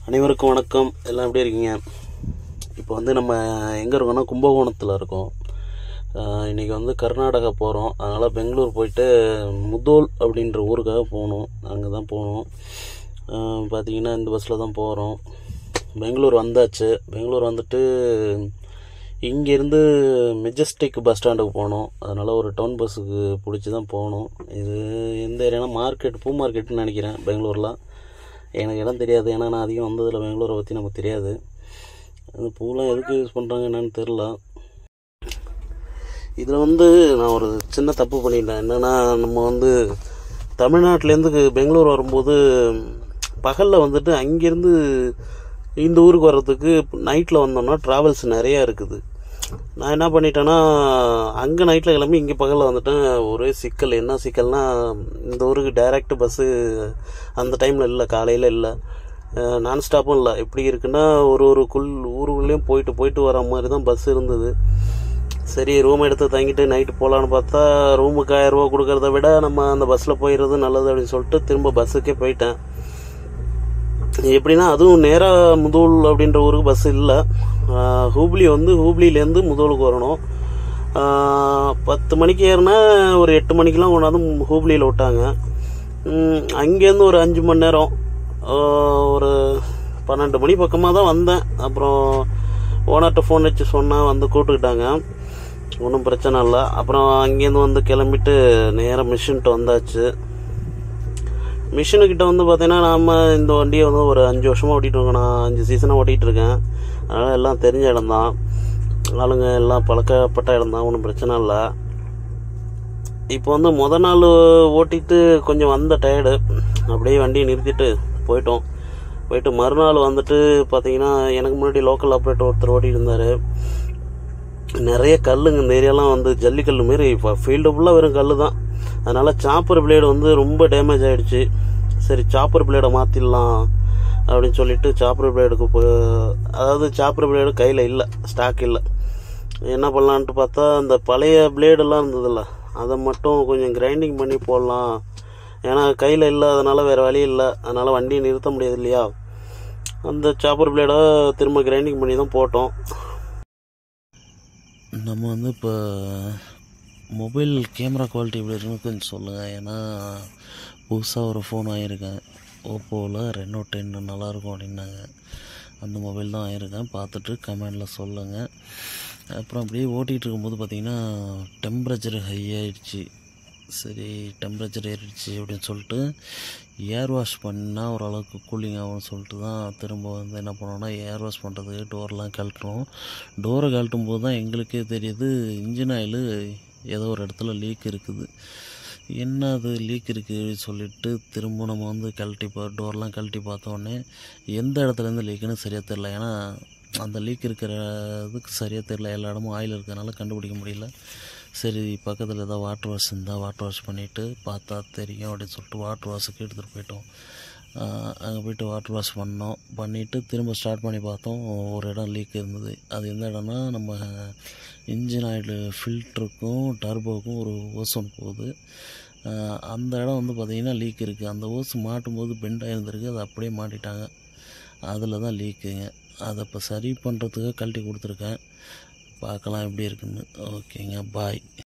அனைவருக்கும் வணக்கம் எல்லாம் எப்படி இருக்கீங்க இப்போ வந்து நம்ம எங்கே இருக்கோம்னா கும்பகோணத்தில் இருக்கோம் ஆஹ் இன்னைக்கு வந்து கர்நாடகா போகிறோம் அதனால் பெங்களூர் போயிட்டு முதோல் அப்படின்ற ஊருக்காக போகணும் அங்கே தான் போகணும் ஆஹ் பார்த்தீங்கன்னா இந்த பஸ்ஸில் தான் போகிறோம் பெங்களூர் வந்தாச்சு பெங்களூர் வந்துட்டு இங்கேருந்து மெஜஸ்டிக் பஸ் ஸ்டாண்டுக்கு போகணும் அதனால் ஒரு டவுன் பஸ்ஸுக்கு பிடிச்சி தான் போகணும் இது எந்த ஏரியானா மார்க்கெட் பூ மார்க்கெட்னு நினைக்கிறேன் பெங்களூரில் எனக்கு இடம் தெரியாது ஏன்னா நான் அதிகம் வந்ததில்லை பெங்களூரை பற்றி நமக்கு தெரியாது அந்த பூலாம் எதுக்கு யூஸ் பண்ணுறாங்க என்னன்னு தெரில இதில் வந்து நான் ஒரு சின்ன தப்பு பண்ணிட்டேன் என்னென்னா நம்ம வந்து தமிழ்நாட்டிலேருந்து பெங்களூர் வரும்போது பகலில் வந்துட்டு அங்கேருந்து இந்த ஊருக்கு வர்றதுக்கு நைட்டில் வந்தோம்னா ட்ராவல்ஸ் நிறையா இருக்குது நான் என்ன பண்ணிட்டேன்னா அங்கே நைட்டில் கிளம்பி இங்கே பகலில் வந்துட்டேன் ஒரே சிக்கல் என்ன சிக்கல்னா இந்த ஊருக்கு டைரக்ட் பஸ்ஸு அந்த டைமில் இல்லை காலையில் இல்லை நான் ஸ்டாப்பும் இல்லை எப்படி இருக்குன்னா ஒரு ஒரு குள் ஊருக்குள்ளேயும் போயிட்டு போயிட்டு வர மாதிரி தான் பஸ் இருந்தது சரி ரூம் எடுத்து தங்கிட்டு நைட்டு போகலான்னு பார்த்தா ரூமுக்கு ஆயிரம் ரூபா கொடுக்கறத விட நம்ம அந்த பஸ்ஸில் போயிடுறது நல்லது அப்படின்னு சொல்லிட்டு திரும்ப பஸ்ஸுக்கே போயிட்டேன் எப்படின்னா அதுவும் நேராக முதூல் அப்படின்ற ஊருக்கு பஸ் இல்லை ஹூப்ளி வந்து ஹூப்ளிலேருந்து முதூலுக்கு வரணும் ஆஹ் பத்து மணிக்கு ஏறினா ஒரு எட்டு மணிக்கெலாம் கொண்டாந்து ஹூப்ளியில் விட்டாங்க உம், அங்கேருந்து ஒரு அஞ்சு மணி நேரம் ஆஹ் ஒரு பன்னெண்டு மணி பக்கமாக தான் வந்தேன் அப்புறம் ஓனர்கிட்ட ஃபோன் வச்சு சொன்னால் வந்து கூப்பிட்டுக்கிட்டாங்க ஒன்றும் பிரச்சனை இல்லை அப்புறம் அங்கேருந்து வந்து கிளம்பிட்டு நேராக மிஷின்ட்டு வந்தாச்சு மிஷினுக்கிட்ட வந்து பார்த்தீங்கன்னா நாம இந்த வண்டியை வந்து ஒரு அஞ்சு வருஷமாக ஓட்டிகிட்டு இருக்கோம் நான் அஞ்சு சீசனாக ஓட்டிகிட்டு இருக்கேன் அதனால் எல்லாம் தெரிஞ்ச இடம் தான் ஆளுங்க எல்லாம் பழக்கப்பட்ட இடம் தான் ஒன்றும் பிரச்சனை இல்லை இப்போ வந்து முத நாள் ஓட்டிட்டு கொஞ்சம் வந்த டயர்டு அப்படியே வண்டியை நிறுத்திட்டு போயிட்டோம் போயிட்டு மறுநாள் வந்துட்டு பார்த்தீங்கன்னா எனக்கு முன்னாடி லோக்கல் ஆப்ரேட்டர் ஒருத்தர் ஓட்டிட்டு இருந்தார் நிறைய கல்லுங்க இந்த ஏரியாலாம் வந்து ஜல்லிக்கல் மாரி இப்போ ஃபீல்டு ஃபுல்லாக வெறும் கல் தான் அதனால் சாப்பர் பிளேடு வந்து ரொம்ப டேமேஜ் ஆகிடுச்சு சரி சாப்பர் பிளேடை மாற்றிடலாம் அப்படின்னு சொல்லிட்டு சாப்பர் பிளேடுக்கு போ அதாவது சாப்பர் பிளேடு கையில் இல்லை ஸ்டாக் இல்லை என்ன பண்ணலான்ட்டு பார்த்தா அந்த பழைய பிளேடெல்லாம் இருந்ததில்ல அதை மட்டும் கொஞ்சம் கிரைண்டிங் பண்ணி போடலாம் ஏன்னா கையில் இல்லை அதனால் வேறு வழி இல்லை அதனால் வண்டியை நிறுத்த முடியாது இல்லையா அந்த சாப்பர் பிளேடை திரும்ப கிரைண்டிங் பண்ணி தான் போட்டோம் நம்ம வந்து இப்போ மொபைல் கேமரா குவாலிட்டி எப்படி இருக்குன்னு கொஞ்சம் சொல்லுங்கள் ஏன்னா புதுசாக ஒரு ஃபோன் வாங்கியிருக்கேன் ஓப்போவில் ரெனோ டென் நல்லாயிருக்கும் அப்படின்னாங்க அந்த மொபைல் தான் வாங்கியிருக்கேன் பார்த்துட்டு கமெண்டில் சொல்லுங்கள் அப்புறம் அப்படியே ஓட்டிகிட்டு இருக்கும்போது பார்த்தீங்கன்னா டெம்பரேச்சர் ஹை ஆயிடுச்சு சரி டெம்பரேச்சர் ஏறிடுச்சு அப்படின்னு சொல்லிட்டு ஏர் வாஷ் பண்ணால் ஓரளவுக்கு கூலிங் ஆகும்னு சொல்லிட்டு தான் திரும்ப வந்து என்ன பண்ணோம்னா ஏர் வாஷ் பண்ணுறதுக்கு டோர்லாம் கழட்டுறோம் டோரை கழட்டும் போது தான் எங்களுக்கே தெரியுது இன்ஜின் ஆயில் ஏதோ ஒரு இடத்துல லீக் இருக்குது என்ன அது லீக் இருக்குது சொல்லிட்டு திரும்ப நம்ம வந்து கழட்டி பா டோர்லாம் கழட்டி பார்த்தோன்னே எந்த இடத்துலேருந்து லீக்குன்னு சரியாக தெரில ஏன்னா அந்த லீக் இருக்கிறதுக்கு சரியாக தெரில எல்லா இடமும் ஆயில் இருக்கிறதுனால கண்டுபிடிக்க முடியல சரி பக்கத்தில் ஏதாவது வாட்டர் வாஷ் இருந்தால் வாட்டர் வாஷ் பண்ணிவிட்டு பார்த்தா தெரியும் அப்படின்னு சொல்லிட்டு வாட்டர் வாஷுக்கு எடுத்துகிட்டு போயிட்டோம் அங்கே போயிட்டு வாட்டர் வாஷ் பண்ணோம் பண்ணிவிட்டு திரும்ப ஸ்டார்ட் பண்ணி பார்த்தோம் ஒரு இடம் லீக் இருந்தது அது எந்த இடம்னா நம்ம இன்ஜின் ஆயில் ஃபில்ட்ருக்கும் டர்போவுக்கும் ஒரு ஓஸ் ஒன்று போகுது ஆஹ் அந்த இடம் வந்து பார்த்திங்கன்னா லீக் இருக்குது அந்த ஓஸ் மாட்டும் போது பெண்ட் ஆகிருந்திருக்கு அதை அப்படியே மாட்டிட்டாங்க அதில் தான் லீக்குங்க அதை இப்போ சரி பண்ணுறதுக்கு கழட்டி கொடுத்துருக்கேன் பார்க்கலாம் எப்படி இருக்குன்னு ஓகேங்க பாய்